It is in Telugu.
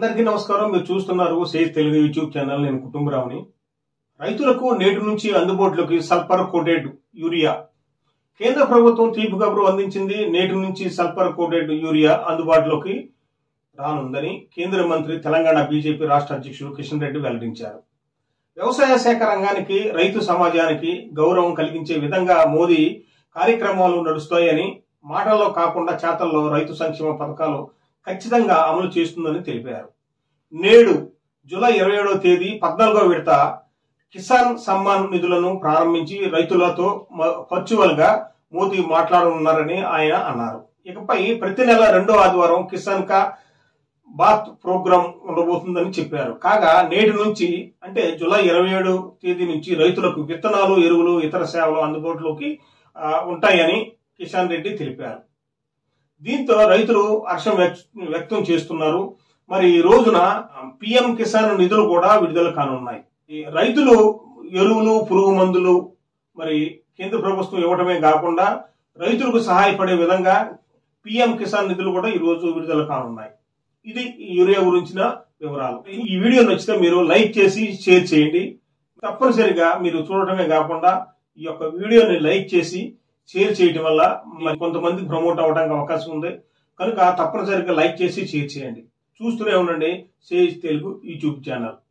అందరికీ నమస్కారం మీరు చూస్తున్నారు సేజ్ తెలుగు యూట్యూబ్ ఛానల్ నేను కుటుంబరావుని రైతులకు నేటి నుంచి అందుబాటులోకి సల్ఫర్ కోటెడ్ యూరియా కేంద్ర ప్రభుత్వం తీపి కబురు అందించింది నేటి నుంచి సల్ఫర్ కోటెడ్ యూరియా అందుబాటులోకి రానుందని కేంద్ర మంత్రి తెలంగాణ బీజేపీ రాష్ట్ర అధ్యక్షుడు కిషన్ రెడ్డి వెల్లడించారు వ్యవసాయ శాఖ రంగానికి రైతు సమాజానికి గౌరవం కలిగించే విధంగా మోదీ కార్యక్రమాలు నడుస్తాయని మాటల్లో కాకుండా చేతల్లో రైతు సంక్షేమ పథకాలు ఖచ్చితంగా అమలు చేస్తుందని తెలిపారు నేడు జూలై ఇరవై ఏడవ తేదీ పద్నాలుగో విడత కిసాన్ సమ్మాన్ నిధులను ప్రారంభించి రైతులతో వర్చువల్ గా మోదీ మాట్లాడనున్నారని ఆయన అన్నారు ఇకపై ప్రతి నెల రెండో ఆదివారం కిసాన్ కా బాత్ ప్రోగ్రాం ఉండబోతుందని చెప్పారు కాగా నేటి నుంచి అంటే జూలై ఇరవై ఏడు తేదీ నుంచి రైతులకు విత్తనాలు ఎరువులు ఇతర సేవలు అందుబాటులోకి ఆ, ఉంటాయని కిషన్ రెడ్డి తెలిపారు దీంతో రైతులు హర్షం వ్యక్- వ్యక్తం చేస్తున్నారు మరి ఈ రోజున పిఎం కిసాన్ నిధులు కూడా విడుదల కానున్నాయి ఈ రైతులు ఎరువులు పురుగు మందులు మరి కేంద్ర ప్రభుత్వం ఇవ్వడమే కాకుండా రైతులకు సహాయపడే విధంగా పిఎం కిసాన్ నిధులు కూడా ఈ రోజు విడుదల కానున్నాయి ఇది ఈ యూరియా గురించిన వివరాలు ఈ వీడియో నచ్చితే మీరు లైక్ చేసి షేర్ చేయండి తప్పనిసరిగా మీరు చూడటమే కాకుండా ఈ యొక్క వీడియోని లైక్ చేసి షేర్ చేయటం వల్ల మరి కొంతమందికి ప్రమోట్ అవ్వడానికి అవకాశం ఉంది కనుక తప్పనిసరిగా లైక్ చేసి షేర్ చేయండి చూస్తూనే ఉండండి సేజ్ తెలుగు యూట్యూబ్ ఛానల్